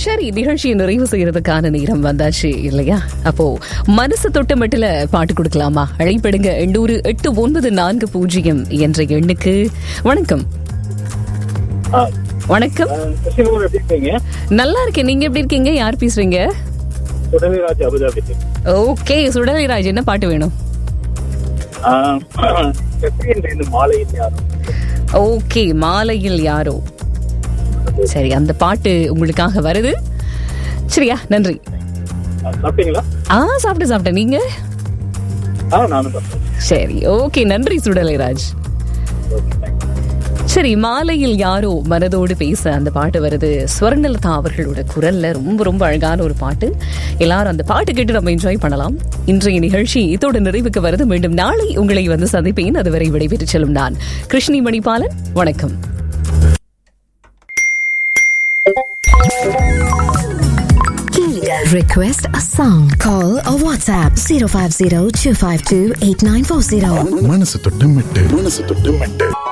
சரி நிகழ்ச்சியை நிறைவு செய்யறதுக்கான நேரம் வந்தாச்சு இல்லையா அப்போ மனசு தொட்ட மட்டில பாட்டு கொடுக்கலாமா அழைப்படுங்க எண்ணூறு எட்டு ஒன்பது நான்கு பூஜ்ஜியம் என்ற எண்ணுக்கு வணக்கம் ஆ, வணக்கம் ஆ, கிருஷ்ணகுமார் எப்படி இருக்கீங்க நல்லா இருக்கேன் நீங்க எப்படி இருக்கீங்க யார் பேசுறீங்க உடனேராஜ் அபுதாபி ஓகே சுடலிராஜ் என்ன பாட்டு வேணும் எப்படி என்ற இந்த மாலையில் யாரும் ஓகே மாலையில் யாரோ சரி அந்த பாட்டு உங்களுக்காக வருது சரியா நன்றி ஆ, சாப்பிட்டீங்களா ஆ சாப்பிட்டு சாப்பிட்டேன் நீங்க ஆ நானும் சாப்பிட்டேன் சரி ஓகே நன்றி சுடலிராஜ் ஓகே தேங்க்ஸ் சரி மாலையில் யாரோ மனதோடு பேச அந்த பாட்டு வருது ஸ்வர்ணலதா அவர்களோட குரல்ல ரொம்ப ரொம்ப அழகான ஒரு பாட்டு எல்லாரும் அந்த பாட்டு கேட்டு நம்ம என்ஜாய் பண்ணலாம் இன்றைய நிகழ்ச்சி இதோட நிறைவுக்கு வருது மீண்டும் நாளை உங்களை வந்து சந்திப்பேன் அதுவரை விடைபெற்று செல்லும் நான் கிருஷ்ணி மணிபாலன் வணக்கம் Request a song. Call or WhatsApp 050 252 8940. மனசு தொட்டு மெட்டு மனசு தொட்டு மெட்டு